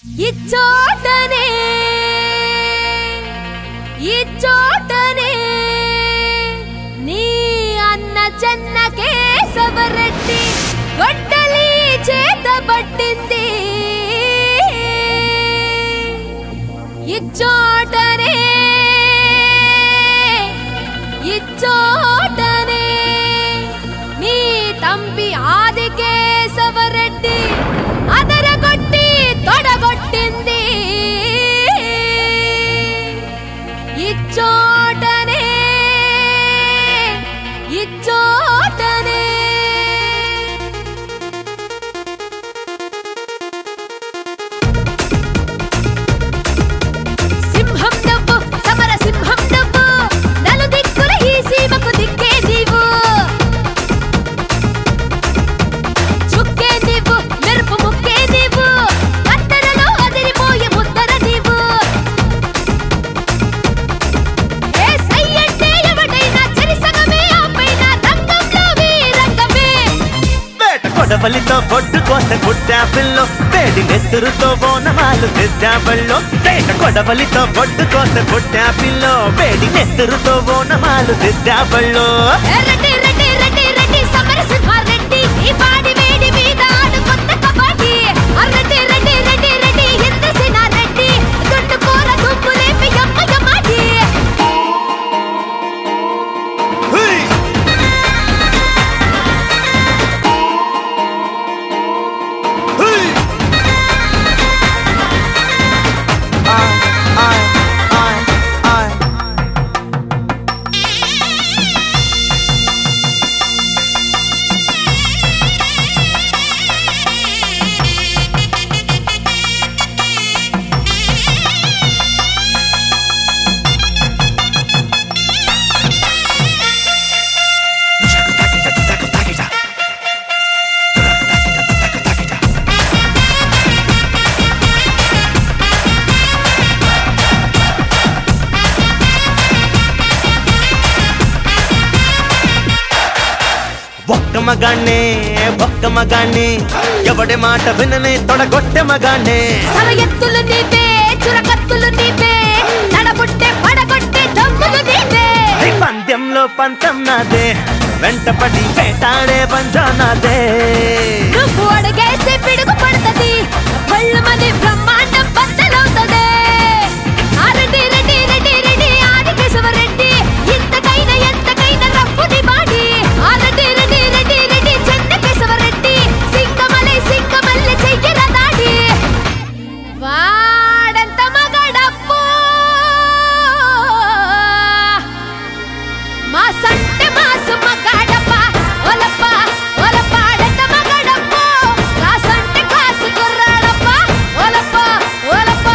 ఇచ్చోటనే ఇచ్చోటనే నీ అన్న చెన్న కేశవరెడ్డి గొడ్డలి చేత పట్టింది ఇచ్చోటనే ఇచ్చోటనే నీ తంపి ఆది కేశవరెడ్డి అదరగొట్టి తొడగొట్టింది ఇచ్చోటనే ఇచ్చోటనే సింహం నువ్వు సమర సింహం నువ్వు నలు దిక్కుల ఈ సీమకు దిక్కే నీవు చుక్కే నీవు మెరుపు ముక్కే నీవు కత్తెరలో అదిరిపోయే ముద్దర నీవు ఏ సై అంటే ఎవడైనా చెరిసగమే ఆపైన రంగంలో వీరంగమే వేట కొడవలితో బొడ్డు కోత గుడ్డాపిల్లో వేడి నెత్తురుతో బోనమాలు తెద్దాబల్లో వేట కొడవలితో బొడ్డు కోత గుడ్డాపిల్లో వేడి నెత్తురుతో బోనమాలు తెద్దాబల్లో రెడ్డి రెడ్డి రెడ్డి రెడ్డి సమర సింహారెడ్డి ఈ పాడి వేడి మీద ఆడు కొత్త కబాడీ రెడ్డి రెడ్డి రెడ్డి రెడ్డి ఇంద్రసేన రెడ్డి దుడ్డు కూర దుమ్ము లేపి యమ్మ యమ్మాడి హుయ్! హుయ్! ఆయ్, ఆయ్, ఆయ్, ఆయ్. ఒక్క మగాణ్ణే ఒక్క మగాణ్ణే ఎవడి మాట విననే తొడగొట్టె మగాణ్ణే సర ఎత్తులు నీవే చురకత్తులు నీవే నడబుట్టే పడగొట్టే దమ్ములు నీవే ఈ పందెంలో పంతం నాదే వెంటపడి వేటాడే పంజా నాదే నువ్వు అడిగేస్తే పిడుగు పడుతుంది పళ్ళమని బ్రహ్మాండం బద్దలవుతుంది ఆ రెడ్డి రెడ్డి రెడ్డి రెడ్డి ఆది కేశవరెడ్డి ఇంతకైనా ఎంతకైనా రప్పుని బాడి ఆ రెడ్డి రెడ్డి రెడ్డి రెడ్డి చెన్న కేశవరెడ్డి సింగమలై సింగమల్లె చెయ్యర దాడి వాడంత మగడప్పు మా సంటే మాసు మగాడప్ప ఒలప్ప ఒలపాడంత మగాడప్ప కాసంటే కాసు కుర్రాడప్ప ఒలప్ప ఒలప్ప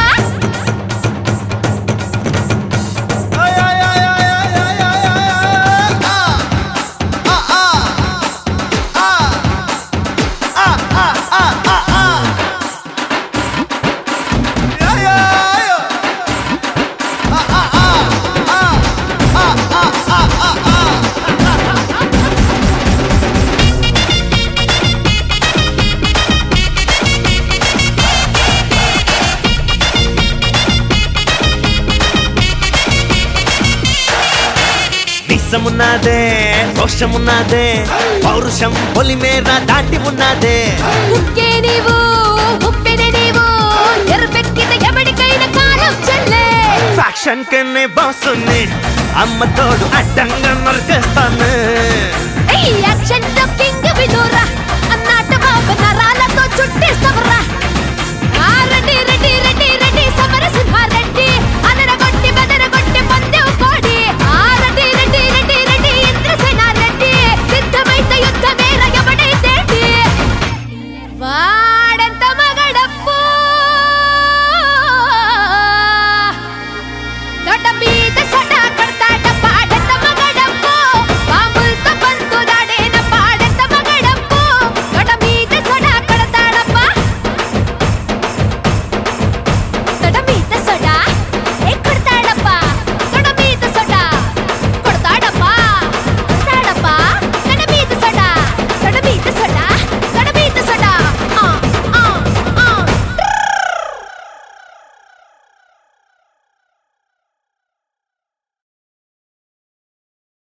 నిస్సమున్నదే రోషమున్నదే పౌరుషం పొలిమేర దాటి ఉన్నదే ముక్కే నీవు ముప్పెనే నీవు ఎరుపెక్కిన ఎవడికైనా కాలం చెల్లే ఫ్యాక్షన్ కన్నే బాసుని అమ్మ తోడు అడ్డంగా నరికేస్తాను ఈ యాక్షన్